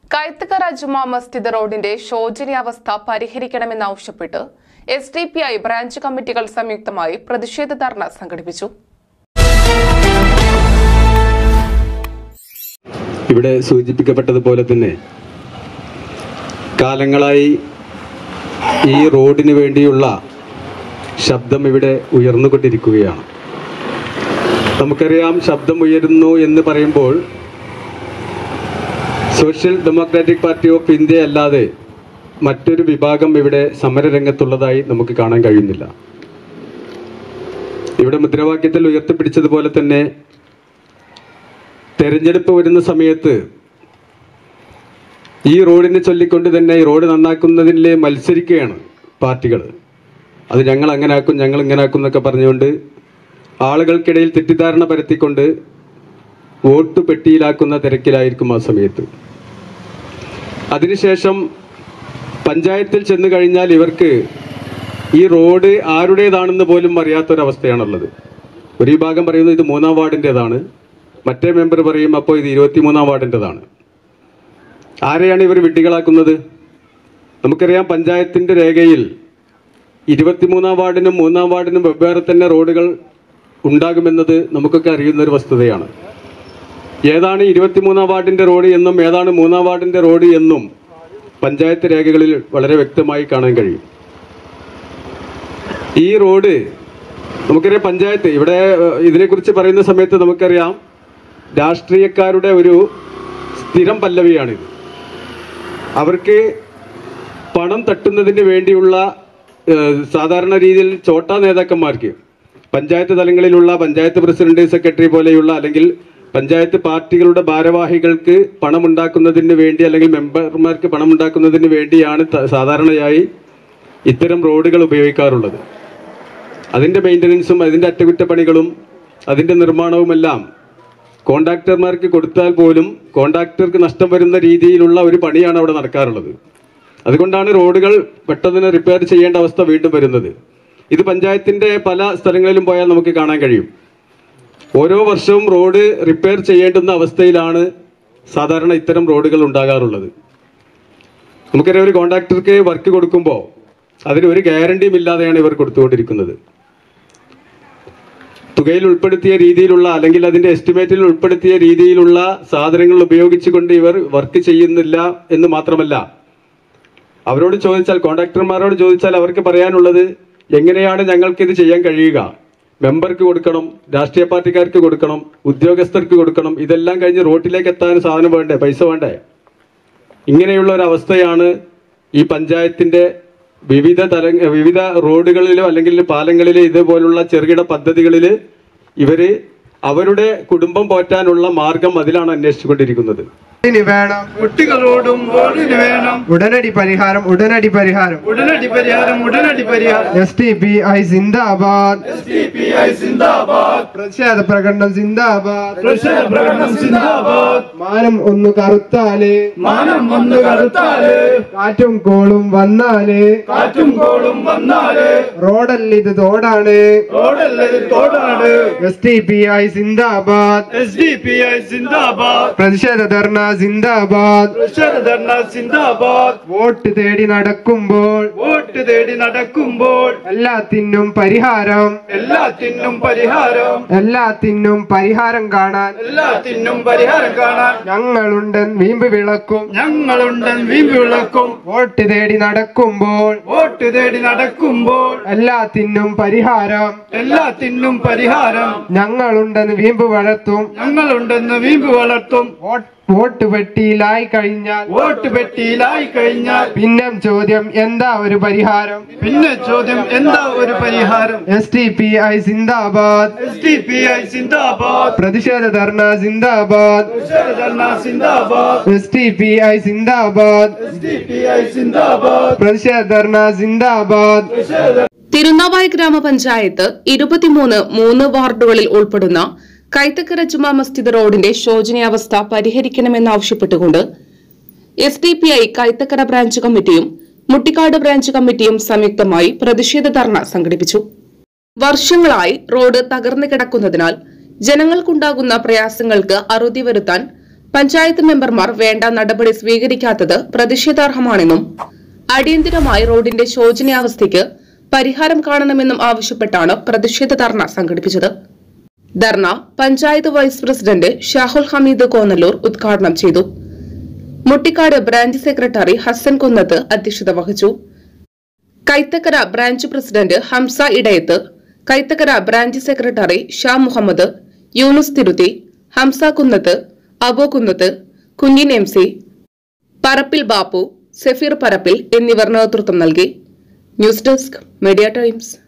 കൈത്തക്കര ജുമാ മസ്ജിദ് റോഡിന്റെ ശോചനീയാവസ്ഥ പരിഹരിക്കണമെന്നാവശ്യപ്പെട്ട് S D P I branch കമ്മിറ്റികൾ സംയുക്തമായി പ്രതിഷേധ ധർണ സംഘടിപ്പിച്ചു ഇവിടെ സൂചിപ്പിക്കപ്പെട്ടതുപോലെ തന്നെ കാലങ്ങളായി ഈ റോഡിന് വേണ്ടിയുള്ള ശബ്ദം ഇവിടെ ഉയർന്നുകൊണ്ടിരിക്കുകയാണ് നമുക്കറിയാം ശബ്ദം ഉയരുന്നു എന്ന് പറയുമ്പോൾ social democratic party of India അല്ലാതെ മറ്റൊരു വിഭാഗം ഇവിടെ സമരരംഗത്തുള്ളതായി നമുക്ക് കാണാൻ കഴിയുന്നില്ല ഇവിടെ മുദ്രാവാക്യത്തിൽ ഉയർത്തിപ്പിടിച്ചതുപോലെ തന്നെ തെരഞ്ഞെടുപ്പ് വരുന്ന സമയത്ത് ഈ റോഡിനെ ചൊല്ലിക്കൊണ്ട് തന്നെ ഈ റോഡ് നന്നാക്കുന്നതിൽ മത്സരിക്കുകയാണ് പാർട്ടികൾ അത് ഞങ്ങൾ അങ്ങനെ ആക്കും ഞങ്ങൾ ഇങ്ങനെ ആക്കും എന്നൊക്കെ പറഞ്ഞുകൊണ്ട് ആളുകൾക്കിടയിൽ തെറ്റിദ്ധാരണ പരത്തിക്കൊണ്ട് വോട്ട് പെട്ടിയിലാക്കുന്ന തിരക്കിലായിരിക്കും ആ സമയത്ത് അതിനുശേഷം പഞ്ചായത്തിൽ ചെന്ന് കഴിഞ്ഞാൽ ഇവർക്ക് ഈ റോഡ് ആരുടേതാണെന്ന് പോലും അറിയാത്തൊരവസ്ഥയാണുള്ളത് ഒരു വിഭാഗം പറയുന്നത് ഇത് മൂന്നാം വാർഡിൻ്റെതാണ് മറ്റേ മെമ്പർ പറയും അപ്പോൾ ഇത് ഇരുപത്തിമൂന്നാം വാർഡിൻ്റെതാണ് ആരെയാണ് ഇവർ വിഡ്ഢികളാക്കുന്നത് നമുക്കറിയാം പഞ്ചായത്തിൻ്റെ രേഖയിൽ ഇരുപത്തിമൂന്നാം വാർഡിനും മൂന്നാം വാർഡിനും വെവ്വേറെ തന്നെ റോഡുകൾ ഉണ്ടാകുമെന്നത് നമുക്കൊക്കെ അറിയുന്ന ഒരു വസ്തുതയാണ് ഏതാണ് ഇരുപത്തിമൂന്നാം വാർഡിൻ്റെ റോഡ് എന്നും ഏതാണ് മൂന്നാം വാർഡിൻ്റെ റോഡ് എന്നും പഞ്ചായത്ത് രേഖകളിൽ വളരെ വ്യക്തമായി കാണാൻ കഴിയും ഈ റോഡ് നമുക്കറിയാം പഞ്ചായത്ത് ഇവിടെ ഏഹ്, ഇതിനെക്കുറിച്ച് പറയുന്ന സമയത്ത് നമുക്കറിയാം രാഷ്ട്രീയക്കാരുടെ ഒരു സ്ഥിരം പല്ലവിയാണിത് അവർക്ക് പണം തട്ടുന്നതിന് വേണ്ടിയുള്ള ഏഹ്, സാധാരണ രീതിയിൽ ചോട്ടാ നേതാക്കന്മാർക്ക് പഞ്ചായത്ത് തലങ്ങളിലുള്ള പഞ്ചായത്ത് പ്രസിഡന്റ് സെക്രട്ടറി പോലെയുള്ള അല്ലെങ്കിൽ പഞ്ചായത്ത് പാർട്ടികളുടെ ഭാരവാഹികൾക്ക് പണം ഉണ്ടാക്കുന്നതിന് വേണ്ടി അല്ലെങ്കിൽ മെമ്പർമാർക്ക് പണം ഉണ്ടാക്കുന്നതിന് വേണ്ടിയാണ് ത- സാധാരണയായി ഇത്തരം റോഡുകൾ ഉപയോഗിക്കാറുള്ളത് അതിൻ്റെ മെയിൻ്റനൻസും അതിൻ്റെ അറ്റകുറ്റപ്പണികളും അതിൻ്റെ നിർമ്മാണവുമെല്ലാം കോൺട്രാക്ടർമാർക്ക് കൊടുത്താൽ പോലും കോൺട്രാക്ടർക്ക് നഷ്ടം വരുന്ന രീതിയിലുള്ള ഒരു പണിയാണ് അവിടെ നടക്കാറുള്ളത് അതുകൊണ്ടാണ് റോഡുകൾ പെട്ടെന്ന് റിപ്പയർ ചെയ്യേണ്ട അവസ്ഥ വീണ്ടും വരുന്നത് ഇത് പഞ്ചായത്തിൻ്റെ പല സ്ഥലങ്ങളിലും പോയാൽ നമുക്ക് കാണാൻ കഴിയും ഓരോ വർഷവും റോഡ് റിപ്പയർ ചെയ്യേണ്ടുന്ന അവസ്ഥയിലാണ് സാധാരണ ഇത്തരം റോഡുകൾ ഉണ്ടാകാറുള്ളത് നമുക്കറിയാം ഒരു കോൺട്രാക്ടർക്ക് വർക്ക് കൊടുക്കുമ്പോൾ അതിന് ഒരു ഗ്യാരണ്ടിയും ഇല്ലാതെയാണ് ഇവർ കൊടുത്തുകൊണ്ടിരിക്കുന്നത് തുകയിൽ ഉൾപ്പെടുത്തിയ രീതിയിലുള്ള അല്ലെങ്കിൽ അതിന്റെ എസ്റ്റിമേറ്റിൽ ഉൾപ്പെടുത്തിയ രീതിയിലുള്ള സാധനങ്ങൾ ഉപയോഗിച്ചുകൊണ്ട് ഇവർ വർക്ക് ചെയ്യുന്നില്ല എന്ന് മാത്രമല്ല അവരോട് ചോദിച്ചാൽ കോൺട്രാക്ടർമാരോട് ചോദിച്ചാൽ അവർക്ക് പറയാനുള്ളത് എങ്ങനെയാണ് ഞങ്ങൾക്ക് ഇത് ചെയ്യാൻ കഴിയുക മെമ്പർക്ക് കൊടുക്കണം രാഷ്ട്രീയ പാർട്ടിക്കാർക്ക് കൊടുക്കണം ഉദ്യോഗസ്ഥർക്ക് കൊടുക്കണം ഇതെല്ലാം കഴിഞ്ഞ് റോട്ടിലേക്ക് എത്താൻ സാധനം വേണ്ടേ പൈസ വേണ്ടേ ഇങ്ങനെയുള്ള ഒരു അവസ്ഥയാണ് ഈ പഞ്ചായത്തിന്റെ വിവിധ തല വിവിധ റോഡുകളിലോ അല്ലെങ്കിൽ പാലങ്ങളിലോ ഇതുപോലുള്ള ചെറുകിട പദ്ധതികളിൽ ഇവര് അവരുടെ കുടുംബം പോറ്റാനുള്ള മാർഗം അതിലാണ് അന്വേഷിച്ചുകൊണ്ടിരിക്കുന്നത് റോഡിന് വേണം കുട്ടികളോടും റോഡിന് വേണം ഉടനടി പരിഹാരം ഉടനടി പരിഹാരം ഉടനടി പരിഹാരം ഉടനടി പരിഹാരം എസ് ടി പി ഐ സിന്ദാബാദ് CPI സിന്ദാബാദ് പ്രതിഷേധ പ്രകടനം സിന്ദാബാദ് പ്രതിഷേധ പ്രകടനം സിന്ദാബാദ് മാനം ഒന്ന് കറുത്താല് മാനം വന്ന് കറുത്താല് കാറ്റും കോളും വന്നാല് കാറ്റും കോളും വന്നാല് റോഡല്ല ഇത് തോടാണ് റോഡല്ലത് തോടാണ് എസ് ടി പി ഐ സിന്ദാബാദ് എസ് ഡി പി ഐ സിന്ദാബാദ് പ്രതിഷേധ ധർണ സിന്ദാബാദ് പ്രതിഷേധ ധർണ സിന്ദാബാദ് വോട്ട് തേടി നടക്കുമ്പോൾ വോട്ട് തേടി നടക്കുമ്പോൾ എല്ലാത്തിനും പരിഹാരം എല്ലാത്തിനും പരിഹാരം എല്ലാത്തിനും പരിഹാരം കാണാൻ എല്ലാത്തിനും പരിഹാരം കാണാൻ ഞങ്ങളുണ്ട് വീമ്പ് വിളക്കും ഞങ്ങളുണ്ട് വീമ്പ് വിളക്കും വോട്ട് തേടി നടക്കുമ്പോൾ വോട്ട് തേടി നടക്കുമ്പോൾ എല്ലാത്തിനും പരിഹാരം എല്ലാത്തിനും പരിഹാരം ഞങ്ങളുണ്ടെന്ന് വീമ്പ് വളർത്തും ഞങ്ങളുണ്ടെന്ന് വീമ്പ് വളർത്തും വോട്ട് വോട്ട് പെട്ടിയിലായി കഴിഞ്ഞാൽ വോട്ട് പെട്ടിയിലായി കഴിഞ്ഞാൽ പിന്നം ചോദ്യം എന്താ ഒരു പരിഹാരം പിന്നെ ചോദ്യം എന്താ ഒരു പരിഹാരം എസ് ടി പി ഐ സിന്ദാബാദ് എസ് ഡി പി ഐ സിന്ദാബാദ് പ്രതിഷേധ ധർണ സിന്ദാബാദ് ധർണ സിന്ദാബാദ് എസ് ടി പി ഐ സിന്ദാബാദ് എസ് ഡി പി ഐ സിന്ദാബാദ് പ്രതിഷേധ ധർണ സിന്ദാബാദ് തിരുനാവായ ഗ്രാമപഞ്ചായത്ത് ഇരുപത്തിമൂന്ന് മൂന്ന് വാർഡുകളിൽ ഉൾപ്പെടുന്ന കൈത്തക്കര ജുമാ മസ്ജിദ് റോഡിന്റെ ശോചനീയാവസ്ഥ പരിഹരിക്കണമെന്നാവശ്യപ്പെട്ടുകൊണ്ട് S D P I Kaithakkara branch കമ്മിറ്റിയും മുട്ടിക്കാട് ബ്രാഞ്ച് കമ്മിറ്റിയും സംയുക്തമായി പ്രതിഷേധ ധർണ സംഘടിപ്പിച്ചു വർഷങ്ങളായി റോഡ് തകർന്നു കിടക്കുന്നതിനാൽ ജനങ്ങൾക്കുണ്ടാകുന്ന പ്രയാസങ്ങൾക്ക് അറുതി വരുത്താൻ പഞ്ചായത്ത് മെമ്പർമാർ വേണ്ട നടപടി സ്വീകരിക്കാത്തത് പ്രതിഷേധാർഹമാണെന്നും അടിയന്തിരമായി റോഡിന്റെ ശോചനീയാവസ്ഥയ്ക്ക് പരിഹാരം കാണണമെന്നും ആവശ്യപ്പെട്ടാണ് പ്രതിഷേധ ധർണ സംഘടിപ്പിച്ചത് ധർണ പഞ്ചായത്ത് വൈസ് പ്രസിഡന്റ് ഷാഹുൽ ഹമീദ് കോന്നല്ലൂർ ഉദ്ഘാടനം ചെയ്തു മുട്ടിക്കാട് ബ്രാഞ്ച് സെക്രട്ടറി ഹസൻ കുന്നത്ത് അധ്യക്ഷത വഹിച്ചു Kaithakkara branch president Hamza Idayath Kaithakkara branch secretary Sha Muhammad Yunus Thiruthi Hamza Kunnath Abu Kunnath Kunjin M C Parappil Bappu Safeer Parappil എന്നിവർ നേതൃത്വം നൽകി ന്യൂസ് ഡെസ്ക് മീഡിയ ടൈംസ്